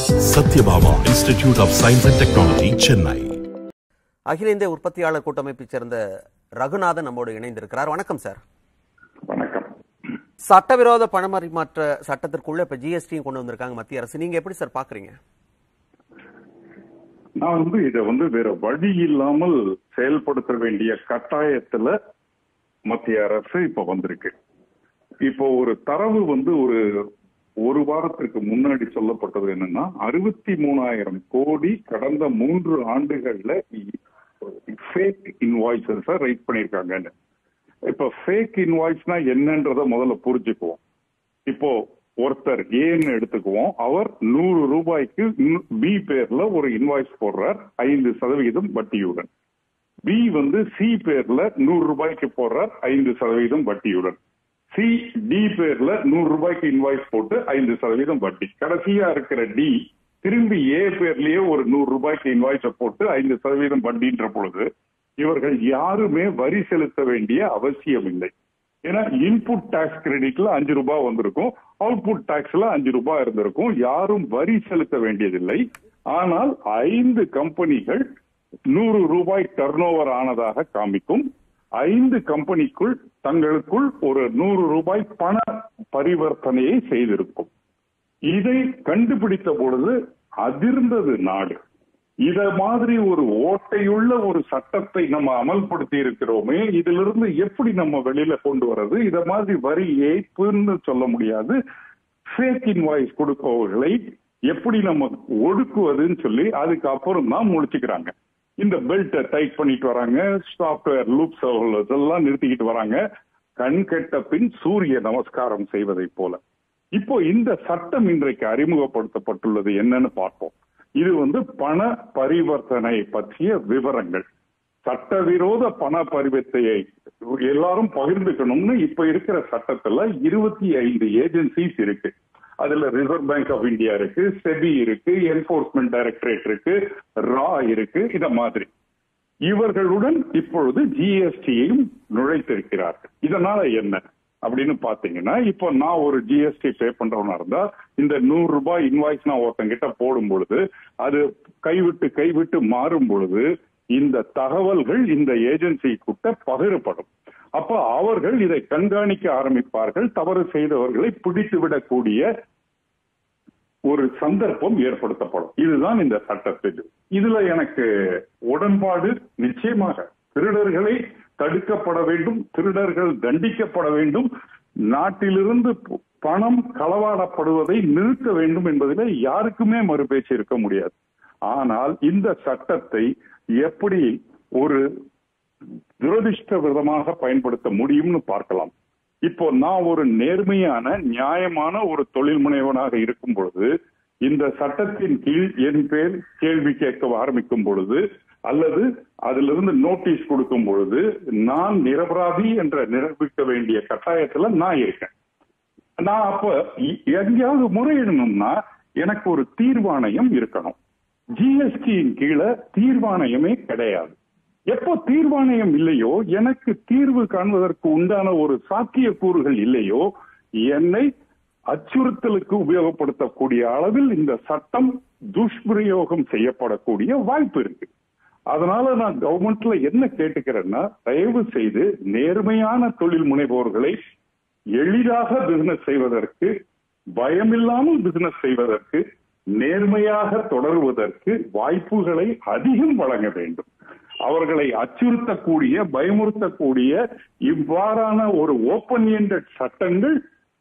Satyabhama institute of science and technology Chennai அகில இந்திய உற்பத்தியாளர் கூட்டமைப்பைச் சேர்ந்த ரகுநாதன் நம்மோடு இணைந்திருக்கிறார் வணக்கம் சார் வணக்கம் சட்டவிரோத பணமரிமாற்ற சட்டத்திற்குள்ள இப்ப ஜிஎஸ்டியும் கொண்டு வந்திருக்காங்க மத்திய அரசு நீங்க எப்படி சார் பாக்குறீங்க நான் வந்து இதை வந்து வேற வழி இல்லாமல் செயல்படுத்த வேண்டிய கட்டாயத்துல மத்திய அரசு இப்ப வந்திருக்கு இப்போ ஒரு தரவு வந்து ஒரு ஒரு வாரத்திற்கு முன்னாடி சொல்லப்பட்டது என்னன்னா அறுபத்தி மூணாயிரம் கோடி கடந்த மூன்று ஆண்டுகள்ல ஃபேக் இன்வாய்ஸஸ் ரைட் பண்ணிருக்காங்கன்னு இப்ப ஃபேக் இன்வாய்ஸ்னா என்னன்றத முதல்ல புரிஞ்சுக்குவோம் இப்போ ஒருத்தர் ஏன்னு எடுத்துக்குவோம் அவர் நூறு ரூபாய்க்கு பி பேர்ல ஒரு இன்வாய்ஸ் போடுறார் ஐந்து சதவீதம் வட்டியுடன் பி வந்து சி பேர்ல நூறு ரூபாய்க்கு போடுறார் ஐந்து சதவீதம் வட்டியுடன் சி டி பேர்ல நூறு ரூபாய்க்கு இன்வாய்ஸ் போட்டு ஐந்து சதவீதம் வட்டி கடைசியா இருக்கிற டி திரும்பி ஏ பேர்லயே ஒரு நூறு ரூபாய்க்கு இன்வாய்ஸ போட்டு ஐந்து சதவீதம் வட்டின்ற பொழுது இவர்கள் யாருமே வரி செலுத்த வேண்டிய அவசியம் இல்லை ஏன்னா இன்புட் டாக்ஸ் கிரெடிட்ல அஞ்சு ரூபாய் வந்திருக்கும் அவுட்புட் டாக்ஸ்ல அஞ்சு ரூபாய் இருந்திருக்கும் யாரும் வரி செலுத்த வேண்டியதில்லை ஆனால் ஐந்து கம்பெனிகள் நூறு ரூபாய் டர்ன் ஆனதாக காமிக்கும் ஐந்து கம்பெனிக்குள் தங்களுக்குள் ஒரு நூறு ரூபாய் பண பரிவர்த்தனையை செய்திருக்கும் இதை கண்டுபிடித்த பொழுது அதிர்ந்தது நாடு இத மாதிரி ஒரு ஓட்டையுள்ள ஒரு சட்டத்தை நம்ம அமல்படுத்தி இருக்கிறோமே இதிலிருந்து எப்படி நம்ம வெளியில கொண்டு வர்றது இத மாதிரி வரி ஏய்ப்புன்னு சொல்ல முடியாது ஃபேக் இன்வாய்ஸ் கொடுப்பவர்களை எப்படி நம்ம ஒடுக்குவதுன்னு சொல்லி அதுக்கு அப்புறம் தான் முழிச்சுக்கிறாங்க இந்த பெல்ட்டை டைட் பண்ணிட்டு வராங்க சாப்ட்வேர் லூப் சர்வர்ஸ் எல்லாம் நிறுத்திக்கிட்டு வராங்க கண் கெட்ட பின் சூரிய நமஸ்காரம் செய்வதை போல இப்போ இந்த சட்டம் இன்றைக்கு அறிமுகப்படுத்தப்பட்டுள்ளது என்னன்னு பார்ப்போம் இது வந்து பண பரிவர்த்தனை பற்றிய விவரங்கள் சட்டவிரோத பண பரிவர்த்தையை எல்லாரும் பகிர்ந்துக்கணும்னு இப்ப இருக்கிற சட்டத்துல இருபத்தி ஐந்து ஏஜென்சிஸ் இருக்கு அதுல ரிசர்வ் பேங்க் ஆஃப் இந்தியா இருக்கு செபி இருக்கு என்போர்ஸ்மெண்ட் டைரக்டரேட் இருக்கு ரா இருக்கு இத மாதிரி இவர்களுடன் இப்பொழுது ஜிஎஸ்டியையும் நுழைத்திருக்கிறார்கள் இதனால என்ன அப்படின்னு பாத்தீங்கன்னா இப்போ நான் ஒரு ஜிஎஸ்டி பே பண்றவனா இருந்தா இந்த நூறு ரூபாய் இன்வாய்ஸ் நான் ஒருத்தங்கிட்ட போடும் பொழுது அது கைவிட்டு கைவிட்டு மாறும் பொழுது இந்த தகவல்கள் இந்த ஏஜென்சி கிட்ட பகிரப்படும் அப்ப அவர்கள் இதை கண்காணிக்க ஆரம்பிப்பார்கள் தவறு செய்தவர்களை பிடித்து விடக்கூடிய ஒரு சந்தர்ப்பம் ஏற்படுத்தப்படும் இதுதான் இந்த சட்டத்தில் இதுல எனக்கு உடன்பாடு நிச்சயமாக திருடர்களை தடுக்கப்பட வேண்டும் திருடர்கள் தண்டிக்கப்பட வேண்டும் நாட்டிலிருந்து பணம் களவாடப்படுவதை நிறுத்த வேண்டும் என்பதில் யாருக்குமே மறுபேச்சு இருக்க முடியாது ஆனால் இந்த சட்டத்தை எப்படி ஒரு துரதிருஷ்ட விதமாக பயன்படுத்த முடியும்னு பார்க்கலாம் இப்போ நான் ஒரு நேர்மையான நியாயமான ஒரு தொழில் முனைவனாக இருக்கும் பொழுது இந்த சட்டத்தின் கீழ் என் பேர் கேள்வி கேட்க ஆரம்பிக்கும் பொழுது அல்லது அதிலிருந்து நோட்டீஸ் கொடுக்கும் பொழுது நான் நிரபராதி என்ற நிரூபிக்க வேண்டிய கட்டாயத்துல நான் இருக்கேன் நான் அப்ப எங்கேயாவது முறையிடணும்னா எனக்கு ஒரு தீர்வாணையம் இருக்கணும் ஜிஎஸ்டியின் கீழே தீர்வாணையமே கிடையாது எப்போ தீர்வாணையம் இல்லையோ எனக்கு தீர்வு காண்பதற்கு உண்டான ஒரு சாத்திய கூறுகள் இல்லையோ என்னை அச்சுறுத்தலுக்கு உபயோகப்படுத்தக்கூடிய அளவில் இந்த சட்டம் துஷ்பிரயோகம் செய்யப்படக்கூடிய வாய்ப்பு இருக்கு அதனால நான் கவர்மெண்ட்ல என்ன கேட்டுக்கிறேன்னா தயவு செய்து நேர்மையான தொழில் முனைவோர்களை எளிதாக பிசினஸ் செய்வதற்கு பயமில்லாமல் பிசினஸ் செய்வதற்கு நேர்மையாக தொடருவதற்கு வாய்ப்புகளை அதிகம் வழங்க வேண்டும் அவர்களை அச்சுறுத்தக்கூடிய பயமுறுத்தக்கூடிய இவ்வாறான ஒரு ஓப்பன் எண்டட் சட்டங்கள்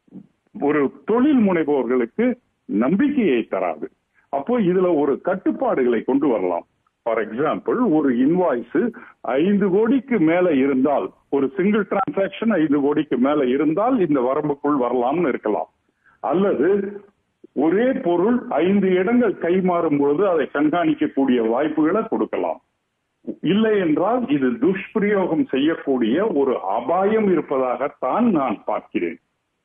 ஒரு தொழில் முனைவோர்களுக்கு நம்பிக்கையை தராது அப்போ இதுல ஒரு கட்டுப்பாடுகளை கொண்டு வரலாம் ஃபார் எக்ஸாம்பிள் ஒரு இன்வாய்ஸ் ஐந்து கோடிக்கு மேல இருந்தால் ஒரு சிங்கிள் டிரான்சாக்சன் ஐந்து கோடிக்கு மேல இருந்தால் இந்த வரம்புக்குள் வரலாம்னு இருக்கலாம் அல்லது ஒரே பொருள் ஐந்து இடங்கள் கைமாறும் பொழுது அதை கண்காணிக்கக்கூடிய வாய்ப்புகளை கொடுக்கலாம் இல்லை என்றால் இது துஷ்பிரயோகம் செய்யக்கூடிய ஒரு அபாயம் இருப்பதாகத்தான் நான் பார்க்கிறேன்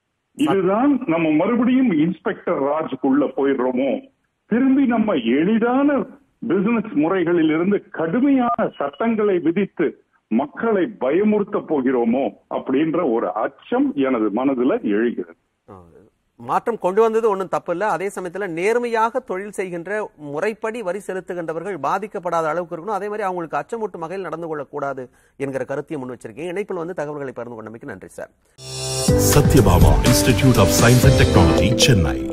இதுதான் நம்ம மறுபடியும் இன்ஸ்பெக்டர் ராஜுக்குள்ள போயிடுறோமோ திரும்பி நம்ம எளிதான பிசினஸ் முறைகளில் இருந்து கடுமையான சட்டங்களை விதித்து மக்களை பயமுறுத்த போகிறோமோ அப்படின்ற ஒரு அச்சம் எனது மனதுல எழுகிறது மாற்றம் கொண்டு வந்தது ஒன்றும் தப்பு இல்லை அதே சமயத்தில் நேர்மையாக தொழில் செய்கின்ற முறைப்படி வரி செலுத்துகின்றவர்கள் பாதிக்கப்படாத அளவுக்கு இருக்கணும் அதே மாதிரி அவங்களுக்கு அச்சமூட்டும் வகையில் நடந்து கொள்ளக்கூடாது என்கிற கருத்தையும் முன் வச்சிருக்கீங்க இணைப்பில் வந்து தகவல்களை பகிர்ந்து கொண்டமைக்கு நன்றி sir Satyabama Institute of Science and Technology, Chennai.